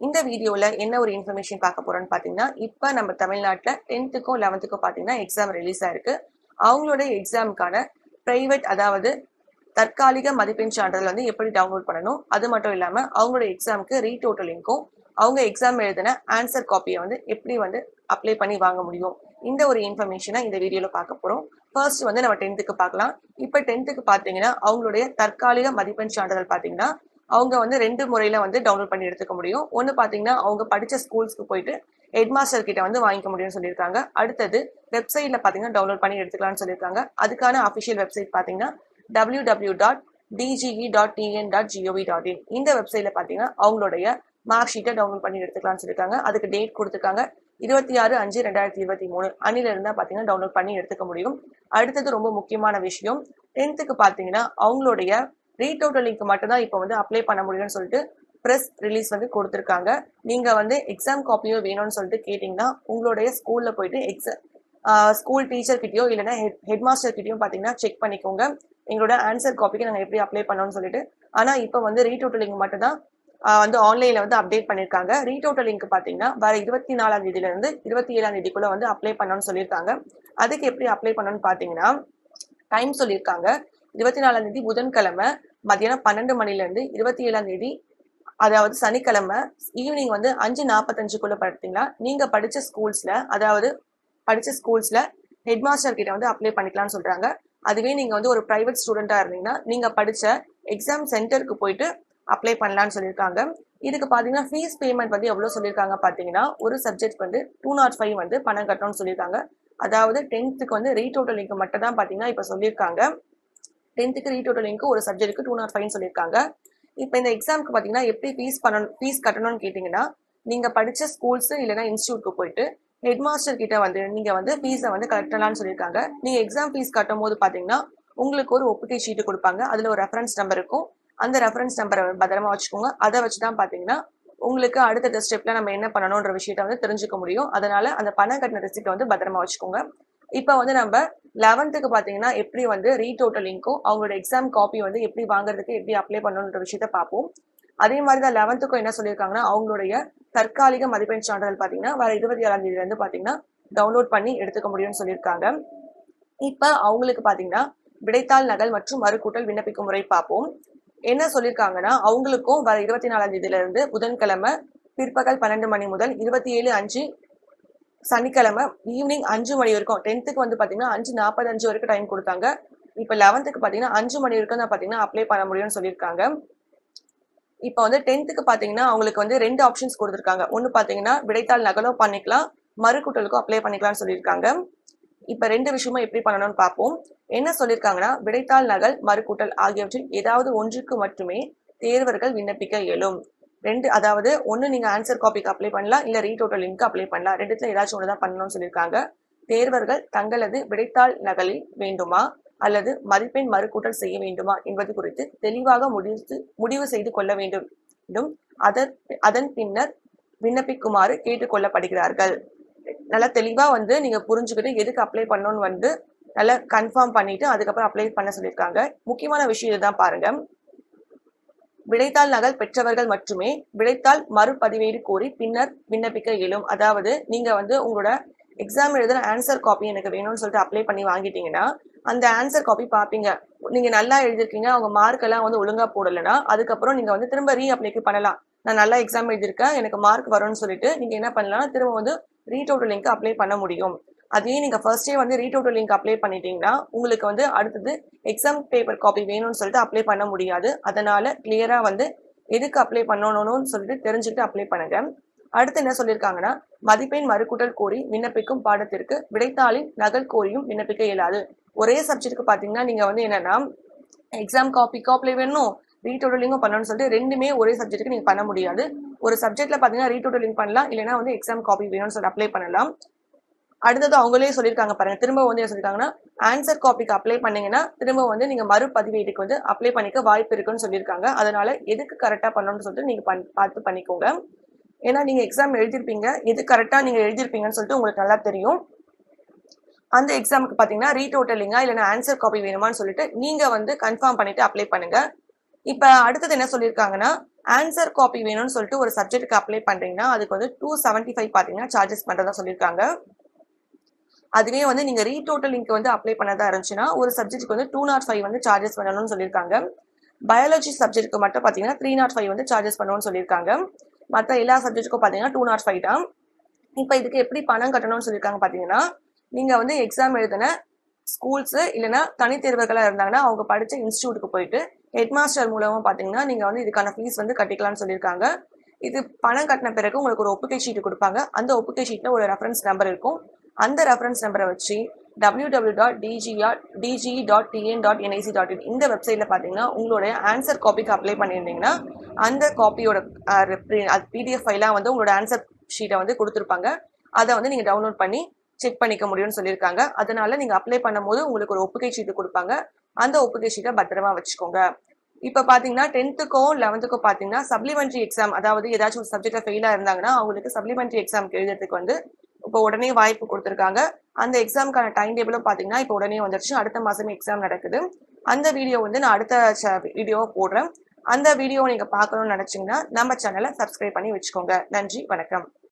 இந்த வீடியோவில் என்ன ஒரு இன்ஃபர்மேஷன் பார்க்க போறோம்னு பார்த்தீங்கன்னா இப்போ நம்ம தமிழ்நாட்டில் டென்த்துக்கும் லெவன்த்துக்கும் பார்த்தீங்கன்னா எக்ஸாம் ரிலீஸ் ஆயிருக்கு அவங்களுடைய எக்ஸாமுக்கான ப்ரைவேட் அதாவது தற்காலிக மதிப்பெண் சான்றிதழ் வந்து எப்படி டவுன்லோட் பண்ணணும் அது மட்டும் இல்லாமல் அவங்களோட எக்ஸாமுக்கு ரீடோட்டலிங்க்கும் அவங்க எக்ஸாம் எழுதின ஆன்சர் காப்பியை வந்து எப்படி வந்து அப்ளை பண்ணி வாங்க முடியும் இந்த ஒரு இன்ஃபர்மேஷனை இந்த வீடியோவில் பார்க்க போகிறோம் ஃபர்ஸ்ட் வந்து நம்ம டென்த்துக்கு பார்க்கலாம் இப்போ டென்த்துக்கு பார்த்தீங்கன்னா அவங்களுடைய தற்காலிக மதிப்பெண் சான்றிதழ் பார்த்தீங்கன்னா அவங்க வந்து ரெண்டு முறையில் வந்து டவுன்லோட் பண்ணி எடுத்துக்க முடியும் ஒன்று பார்த்தீங்கன்னா அவங்க படித்த ஸ்கூல்ஸ்க்கு போயிட்டு ஹெட் மாஸ்டர் கிட்ட வந்து வாங்கிக்க முடியும்னு சொல்லியிருக்காங்க அடுத்தது வெப்சைட்டில் பார்த்தீங்கன்னா டவுன்லோட் பண்ணி எடுத்துக்கலாம்னு சொல்லியிருக்காங்க அதுக்கான அஃபிஷியல் வெப்சைட் பார்த்தீங்கன்னா W W dot DGE dot TN dot GOV dot in இந்த வெப்சைட்டில் பார்த்தீங்கன்னா அவங்களுடைய மார்க் ஷீட்டை டவுன்லோட் பண்ணி எடுத்துக்கலாம்னு சொல்லியிருக்காங்க அதுக்கு டேட் கொடுத்துருக்காங்க இருபத்தி ஆறு அஞ்சு ரெண்டாயிரத்தி இருபத்தி மூணு அன்னில இருந்தால் பார்த்தீங்கன்னா டவுன்லோட் பண்ணி எடுத்துக்க முடியும் அடுத்தது ரொம்ப முக்கியமான விஷயம் டென்த்துக்கு பார்த்தீங்கன்னா அவங்களுடைய ரீடோட்டலிங்க்கு மட்டும்தான் இப்போ வந்து அப்ளை பண்ண முடியும்னு சொல்லிட்டு ப்ரெஸ் ரிலீஸ் வந்து கொடுத்துருக்காங்க நீங்கள் வந்து எக்ஸாம் காப்பியும் வேணும்னு சொல்லிட்டு கேட்டிங்கன்னா உங்களுடைய ஸ்கூலில் போயிட்டு எக்ஸாம் ஸ்கூல் டீச்சர் கிட்டயோ இல்லைன்னா ஹெட் ஹெட் மாஸ்டர் கிட்டயும் பார்த்தீங்கன்னா செக் பண்ணிக்கோங்க எங்களோட ஆன்சர் காப்பிக்கு நாங்கள் எப்படி அப்ளை பண்ணோம்னு சொல்லிட்டு ஆனால் இப்போ வந்து ரீடோட்டலிங் மட்டும் தான் வந்து ஆன்லைனில் வந்து அப்டேட் பண்ணியிருக்காங்க ரீடோட்டலிங்க்கு பார்த்தீங்கன்னா வர இருபத்தி நாலாம் தேதியிலேருந்து இருபத்தி ஏழாம் தேதிக்குள்ளே வந்து அப்ளை பண்ணணும்னு சொல்லியிருக்காங்க அதுக்கு எப்படி அப்ளை பண்ணணும்னு பார்த்தீங்கன்னா டைம் சொல்லியிருக்காங்க இருபத்தி நாலாம் தேதி புதன்கிழமை மதியானம் பன்னெண்டு மணிலேருந்து இருபத்தி ஏழாம் தேதி அதாவது சனிக்கிழமை ஈவினிங் வந்து அஞ்சு நாற்பத்தஞ்சுக்குள்ள பார்த்தீங்கன்னா நீங்கள் படித்த ஸ்கூல்ஸில் அதாவது படித்த ஸ்கூல்ஸில் ஹெட் மாஸ்டர் கிட்ட வந்து அப்ளை பண்ணிக்கலாம்னு சொல்கிறாங்க அதுவே நீங்கள் வந்து ஒரு ப்ரைவேட் ஸ்டூடெண்ட்டாக இருந்தீங்கன்னா நீங்கள் படித்த எக்ஸாம் சென்டருக்கு போயிட்டு அப்ளை பண்ணலான்னு சொல்லியிருக்காங்க இதுக்கு பார்த்தீங்கன்னா ஃபீஸ் பேமெண்ட் வந்து எவ்வளோ சொல்லியிருக்காங்க பார்த்தீங்கன்னா ஒரு சப்ஜெக்ட் வந்து டூ நாட் ஃபைவ் வந்து பணம் கட்டணும்னு சொல்லியிருக்காங்க அதாவது டென்த்துக்கு வந்து ரீடோட்டலிங்க்கு மட்டும் தான் பார்த்தீங்கன்னா இப்போ சொல்லியிருக்காங்க டென்த்துக்கு ரீடோட்டலிங்க்கு ஒரு சப்ஜெக்ட்டுக்கு டூ நாட் ஃபைவ்னு சொல்லியிருக்காங்க இப்போ இந்த எக்ஸாமுக்கு பார்த்தீங்கன்னா எப்படி ஃபீஸ் பண்ணணும் ஃபீஸ் கட்டணும்னு கேட்டிங்கன்னா நீங்கள் படித்த ஸ்கூல்ஸ் இல்லைன்னா இன்ஸ்டியூட்க்கு போயிட்டு ஹெட் மாஸ்டர் கிட்ட வந்து நீங்கள் வந்து ஃபீஸை வந்து கட்டலாம்னு சொல்லியிருக்காங்க நீங்கள் எக்ஸாம் ஃபீஸ் கட்டும் போது பார்த்தீங்கன்னா உங்களுக்கு ஒரு ஒப்புகை சீட்டு கொடுப்பாங்க அதில் ஒரு ரெஃபரன்ஸ் நம்பர் இருக்கும் அந்த ரெஃபரன்ஸ் நம்பரை பத்திரமா வச்சுக்கோங்க அதை வச்சு தான் பார்த்தீங்கன்னா உங்களுக்கு அடுத்த ஸ்டெப்ல நம்ம என்ன பண்ணணுன்ற விஷயத்த வந்து தெரிஞ்சுக்க முடியும் அதனால அந்த பணம் கட்டின ரெசிப்டை வந்து பத்திரமா வச்சுக்கோங்க இப்போ வந்து நம்ம லெவன்த்துக்கு பார்த்தீங்கன்னா எப்படி வந்து ரீடோட்டலிங்க்கும் அவங்களோட எக்ஸாம் காப்பி வந்து எப்படி வாங்குறதுக்கு எப்படி அப்ளை பண்ணணுன்ற விஷயத்த பார்ப்போம் அதே மாதிரி தான் லெவன்த்துக்கும் என்ன சொல்லியிருக்காங்கன்னா அவங்களுடைய தற்காலிக மதிப்பெண் சான்றிதழ் பார்த்தீங்கன்னா வர இருபத்தி ஏழாம் தேதியிலேருந்து பார்த்தீங்கன்னா டவுன்லோட் பண்ணி எடுத்துக்க முடியும்னு சொல்லியிருக்காங்க இப்போ அவங்களுக்கு பார்த்தீங்கன்னா விடைத்தாள் நகல் மற்றும் மறுக்கூட்டல் விண்ணப்பிக்கும் முறை பார்ப்போம் என்ன சொல்லியிருக்காங்கன்னா அவங்களுக்கும் வர இருபத்தி நாலாம் தேதியில இருந்து புதன்கிழமை பிற்பகல் பன்னெண்டு மணி முதல் இருபத்தி ஏழு அஞ்சு சனிக்கிழமை ஈவினிங் அஞ்சு மணி வரைக்கும் டென்த்துக்கு வந்து பார்த்தீங்கன்னா அஞ்சு நாற்பத்தஞ்சு வரைக்கும் டைம் கொடுத்தாங்க இப்போ லெவன்த்துக்கு பார்த்தீங்கன்னா அஞ்சு மணி வரைக்கும் தான் பார்த்தீங்கன்னா அப்ளை பண்ண முடியும்னு சொல்லியிருக்காங்க இப்போ வந்து டென்த்துக்கு பார்த்தீங்கன்னா அவங்களுக்கு வந்து ரெண்டு ஆப்ஷன்ஸ் கொடுத்துருக்காங்க ஒன்று பார்த்தீங்கன்னா விடைத்தாள் நகலும் பண்ணிக்கலாம் மறுக்கூட்டலுக்கும் அப்ளை பண்ணிக்கலாம்னு சொல்லியிருக்காங்க இப்போ ரெண்டு விஷயமா எப்படி பண்ணணும்னு பார்ப்போம் என்ன சொல்லியிருக்காங்கன்னா விடைத்தாள் நகல் மறுக்கூட்டல் ஆகியவற்றில் ஏதாவது ஒன்றுக்கு மட்டுமே தேர்வர்கள் விண்ணப்பிக்க இயலும் ரெண்டு அதாவது ஒன்று நீங்கள் ஆன்சர் காப்பிக்கு அப்ளை பண்ணலாம் இல்லை ரீடோட்டலிங்க்கு அப்ளை பண்ணலாம் ரெண்டுத்துல ஏதாச்சும் ஒன்று தான் பண்ணணும்னு சொல்லியிருக்காங்க தேர்வர்கள் தங்களது விடைத்தாள் நகலில் வேண்டுமா அல்லது மதிப்பெண் மறுக்கூட்டல் செய்ய வேண்டுமா என்பது குறித்து தெளிவாக முடிவு முடிவு செய்து கொள்ள வேண்டும் அதன் அதன் பின்னர் விண்ணப்பிக்குமாறு கேட்டுக்கொள்ளப்படுகிறார்கள் நல்லா தெளிவா வந்து நீங்க புரிஞ்சுக்கிட்டு எதுக்கு அப்ளை பண்ணணும்னு வந்து நல்லா கன்ஃபார்ம் பண்ணிட்டு அதுக்கப்புறம் அப்ளை பண்ண சொல்லியிருக்காங்க முக்கியமான விஷயம் இதுதான் பாருங்க விடைத்தாள் நகல் பெற்றவர்கள் மட்டுமே விடைத்தாள் மறுபதிவேடு கோரி பின்னர் விண்ணப்பிக்க இயலும் அதாவது நீங்க வந்து உங்களோட எக்ஸாம் எழுதுன ஆன்சர் காப்பி எனக்கு வேணும்னு சொல்லிட்டு அப்ளை பண்ணி வாங்கிட்டீங்கன்னா அந்த ஆன்சர் காப்பி பார்ப்பீங்க நீங்க நல்லா எழுதிருக்கீங்க அவங்க மார்க் எல்லாம் வந்து ஒழுங்கா போடலைன்னா அதுக்கப்புறம் நீங்க வந்து திரும்ப ரீ அப்ளைக்கு பண்ணலாம் நான் நல்லா எக்ஸாம் எழுதியிருக்கேன் எனக்கு மார்க் வரும்னு சொல்லிட்டு நீங்க என்ன பண்ணலாம் திரும்ப வந்து ரீடோட்டலிங்க்கு அப்ளை பண்ண முடியும் அதே நீங்க ஃபர்ஸ்டே வந்து ரீடோட்டலிங்க் அப்ளை பண்ணிட்டீங்கன்னா உங்களுக்கு வந்து அடுத்தது எக்ஸாம் பேப்பர் காப்பி வேணும்னு சொல்லிட்டு அப்ளை பண்ண முடியாது அதனால கிளியரா வந்து எதுக்கு அப்ளை பண்ணணும்னு சொல்லிட்டு தெரிஞ்சுக்கிட்டு அப்ளை பண்ணுங்க அடுத்து என்ன சொல்லியிருக்காங்கன்னா மதிப்பெண் மறுக்கூட்டல் கோரி விண்ணப்பிக்கும் பாடத்திற்கு விடைத்தாளின் நகல் கோரியும் விண்ணப்பிக்க இயலாது ஒரே சப்ஜெக்ட்டுக்கு பார்த்தீங்கன்னா நீங்கள் வந்து என்னன்னா எக்ஸாம் காப்பிக்கு அப்ளை வேணும் ரீடோட்டலிங்கும் பண்ணணும்னு சொல்லிட்டு ரெண்டுமே ஒரே சப்ஜெக்ட்டுக்கு நீங்கள் பண்ண முடியாது ஒரு சப்ஜெக்ட்ல பார்த்தீங்கன்னா ரீடோட்டலிங் பண்ணலாம் இல்லைனா வந்து எக்ஸாம் காப்பி வேணும்னு சொல்லி அப்ளை பண்ணலாம் அடுத்தது அவங்களே சொல்லியிருக்காங்க பாருங்க திரும்ப வந்து என்ன சொல்லியிருக்காங்கன்னா ஆன்சர் காப்பிக்கு அப்ளை பண்ணீங்கன்னா திரும்ப வந்து நீங்க மறுபதிவேட்டுக்கு வந்து அப்ளை பண்ணிக்க வாய்ப்பு இருக்குன்னு சொல்லியிருக்காங்க அதனால எதுக்கு கரெக்டா பண்ணணும்னு சொல்லிட்டு நீங்க பண் பார்த்து பண்ணிக்கோங்க ஏன்னா நீங்க எக்ஸாம் எழுதிருப்பீங்க எது கரெக்டா நீங்க எழுதிருப்பீங்கன்னு சொல்லிட்டு உங்களுக்கு நல்லா தெரியும் அந்த எக்ஸாமுக்கு பார்த்தீங்கன்னா ரீடோட்டலிங்கா இல்லைன்னா ஆன்சர் காப்பி வேணுமான்னு சொல்லிட்டு நீங்க வந்து கன்ஃபார்ம் பண்ணிட்டு அப்ளை பண்ணுங்க இப்போ அடுத்தது என்ன சொல்லியிருக்காங்கன்னா ஆன்சர் காப்பி வேணும்னு சொல்லிட்டு ஒரு சப்ஜெக்ட்டுக்கு அப்ளை பண்றீங்கன்னா அதுக்கு வந்து டூ செவன்ட்டி ஃபைவ் பார்த்தீங்கன்னா சார்ஜஸ் பண்ணுறதா சொல்லியிருக்காங்க அதுவே வந்து நீங்க ரீடோட்டல் லிங்க் வந்து அப்ளை பண்ணதா இருந்துச்சுன்னா ஒரு சப்ஜெக்ட்டுக்கு வந்து டூ நாட் ஃபைவ் வந்து சார்ஜஸ் பண்ணணும்னு சொல்லியிருக்காங்க பயாலஜி சப்ஜெக்ட்டுக்கு மட்டும் பார்த்தீங்கன்னா த்ரீ நாட் ஃபைவ் வந்து சார்ஜஸ் பண்ணணும்னு சொல்லியிருக்காங்க மற்ற எல்லா சப்ஜெக்ட்டுக்கும் பார்த்தீங்கன்னா டூ நாட் ஃபைவ் தான் இப்போ இதுக்கு எப்படி பணம் கட்டணும்னு சொல்லியிருக்காங்க பார்த்தீங்கன்னா நீங்கள் வந்து எக்ஸாம் எழுதின ஸ்கூல்ஸு இல்லைன்னா தனித்தேர்வர்களாக இருந்தாங்கன்னா அவங்க படித்த இன்ஸ்டியூட்டுக்கு போயிட்டு ஹெட் மாஸ்டர் மூலமாக பார்த்தீங்கன்னா நீங்கள் வந்து இதுக்கான ஃபீஸ் வந்து கட்டிக்கலாம்னு சொல்லியிருக்காங்க இது பணம் கட்டின பிறகு உங்களுக்கு ஒரு ஒப்புகை சீட்டு கொடுப்பாங்க அந்த ஒப்புகை ஷீட்டில் ஒரு ரெஃபரன்ஸ் நம்பர் இருக்கும் அந்த ரெஃபரன்ஸ் நம்பரை வச்சு W W dot DGR DG dot TN dot NIC dot in இந்த வெப்சைட்டில் பார்த்தீங்கன்னா உங்களுடைய ஆன்சர் காப்பிக்கு அப்ளை பண்ணியிருந்தீங்கன்னா அந்த காப்பியோட பிடிஎஃப் ஃபைலாக வந்து உங்களோட ஆன்சர் ஷீட்டை வந்து கொடுத்துருப்பாங்க அதை வந்து நீங்கள் டவுன்லோட் பண்ணி செக் பண்ணிக்க முடியும்னு சொல்லியிருக்காங்க அதனால நீங்கள் அப்ளை பண்ணும்போது உங்களுக்கு ஒரு ஒப்புகை சீட்டு கொடுப்பாங்க அந்த ஒப்புகை சீட்டை பத்திரமா வச்சுக்கோங்க இப்போ பார்த்தீங்கன்னா டென்த்துக்கும் லெவன்த்துக்கும் பார்த்தீங்கன்னா சப்ளிமெண்ட்ரி எக்ஸாம் அதாவது ஏதாச்சும் ஒரு சப்ஜெக்டில் ஃபெயிலாக இருந்தாங்கன்னா அவங்களுக்கு சப்ளிமெண்ட்ரி எக்ஸாம் எழுதுறதுக்கு வந்து இப்போ உடனே வாய்ப்பு கொடுத்துருக்காங்க அந்த எக்ஸாமுக்கான டைம் டேபிளும் பார்த்தீங்கன்னா இப்போ உடனே வந்துருச்சு அடுத்த மாதமே எக்ஸாம் நடக்குது அந்த வீடியோ வந்து நான் அடுத்த வீடியோவை போடுறேன் அந்த வீடியோ நீங்கள் பார்க்கணும்னு நினச்சிங்கன்னா நம்ம சேனலை சப்ஸ்கிரைப் பண்ணி வச்சுக்கோங்க நன்றி வணக்கம்